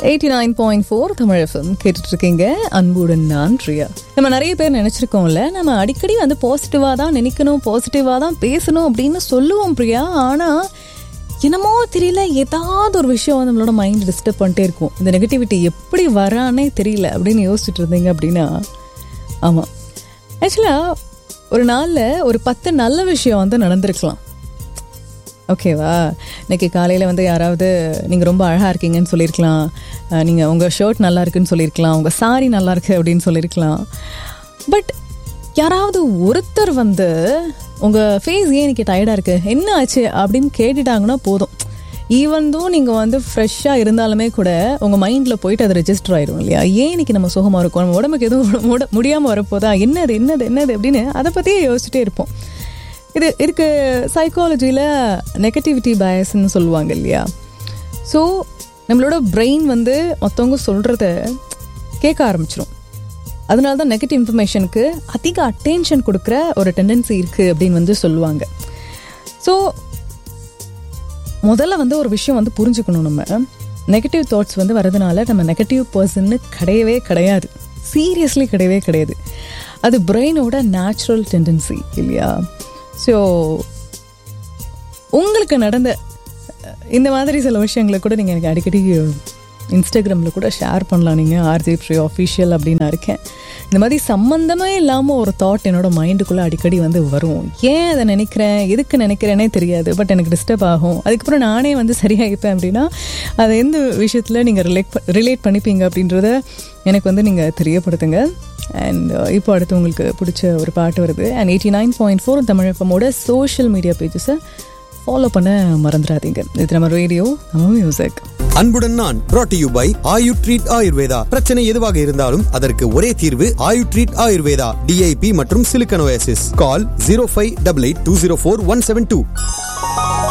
eighty nine point four Tamil FM கேட்டுட்டு இருக்கீங்க அன்புடன் நான் ரியா நம்ம நிறைய பேர் நினைச்சிருக்கோம்ல நம்ம அடிக்கடி வந்து பாசிட்டிவாக தான் நினைக்கணும் பாசிட்டிவாக தான் பேசணும் அப்படின்னு சொல்லுவோம் பிரியா ஆனால் என்னமோ தெரியல ஏதாவது ஒரு விஷயம் வந்து நம்மளோட மைண்ட் டிஸ்டர்ப் பண்ணிட்டே இருக்கும் இந்த நெகட்டிவிட்டி எப்படி வரானே தெரியல அப்படின்னு யோசிச்சுட்டு இருந்தீங்க அப்படின்னா ஆமாம் ஆக்சுவலாக ஒரு நாளில் ஒரு பத்து நல்ல விஷயம் வந்து நடந்திருக்கலாம் ஓகேவா இன்னைக்கு காலையில் வந்து யாராவது நீங்கள் ரொம்ப அழகாக இருக்கீங்கன்னு சொல்லியிருக்கலாம் நீங்கள் உங்கள் ஷர்ட் நல்லா இருக்குன்னு சொல்லியிருக்கலாம் உங்கள் சாரி நல்லா இருக்கு அப்படின்னு சொல்லியிருக்கலாம் பட் யாராவது ஒருத்தர் வந்து உங்கள் ஃபேஸ் ஏன் இன்னைக்கு டயர்டாக இருக்குது என்ன ஆச்சு அப்படின்னு கேட்டுட்டாங்கன்னா போதும் ஈவன் தோ நீங்கள் வந்து ஃப்ரெஷ்ஷாக இருந்தாலுமே கூட உங்கள் மைண்டில் போயிட்டு அது ரெஜிஸ்டர் ஆயிரும் இல்லையா ஏன் இன்னைக்கு நம்ம சுகமாக இருக்கோம் நம்ம உடம்புக்கு எதுவும் முட முடியாமல் வரப்போதா என்னது என்னது என்னது அப்படின்னு அதை பற்றியே யோசிச்சுட்டே இருப்போம் இது இதுக்கு சைக்காலஜியில் நெகட்டிவிட்டி பயஸ்ன்னு சொல்லுவாங்க இல்லையா ஸோ நம்மளோட பிரெயின் வந்து மற்றவங்க சொல்கிறத கேட்க ஆரம்பிச்சிடும் அதனால தான் நெகட்டிவ் இன்ஃபர்மேஷனுக்கு அதிக அட்டென்ஷன் கொடுக்குற ஒரு டெண்டன்சி இருக்குது அப்படின்னு வந்து சொல்லுவாங்க ஸோ முதல்ல வந்து ஒரு விஷயம் வந்து புரிஞ்சுக்கணும் நம்ம நெகட்டிவ் தாட்ஸ் வந்து வரதுனால நம்ம நெகட்டிவ் பர்சன்னு கிடையவே கிடையாது சீரியஸ்லி கிடையவே கிடையாது அது பிரெயினோட நேச்சுரல் டெண்டன்சி இல்லையா ஸோ உங்களுக்கு நடந்த இந்த மாதிரி சில விஷயங்களை கூட நீங்கள் எனக்கு அடிக்கடி இன்ஸ்டாகிராமில் கூட ஷேர் பண்ணலாம் நீங்கள் ஆர்ஜே ப்ரீ ஆஃபீஷியல் அப்படின்னு நான் இருக்கேன் இந்த மாதிரி சம்மந்தமே இல்லாமல் ஒரு தாட் என்னோட மைண்டுக்குள்ளே அடிக்கடி வந்து வரும் ஏன் அதை நினைக்கிறேன் எதுக்கு நினைக்கிறேனே தெரியாது பட் எனக்கு டிஸ்டர்ப் ஆகும் அதுக்கப்புறம் நானே வந்து சரியாகிப்பேன் அப்படின்னா அதை எந்த விஷயத்தில் நீங்கள் ரிலேட் ரிலேட் பண்ணிப்பீங்க அப்படின்றத எனக்கு வந்து நீங்கள் தெரியப்படுத்துங்க அண்ட் இப்போ அடுத்து உங்களுக்கு பிடிச்ச ஒரு பாட்டு வருது and eighty nine point four Tamil எஃப்எம்மோட சோஷியல் மீடியா பேஜஸை ஃபாலோ பண்ண மறந்துடாதீங்க இது நம்ம ரேடியோ நம்ம மியூசிக் அன்புடன் நான் brought to you by Ayu treat Ayurveda பிரச்சனை எதுவாக இருந்தாலும் அதற்கு ஒரே தீர்வு ஆயு ட்ரீட் ஆயுர்வேதா டிஐபி மற்றும் silicosis call zero five double eight two zero four one seven two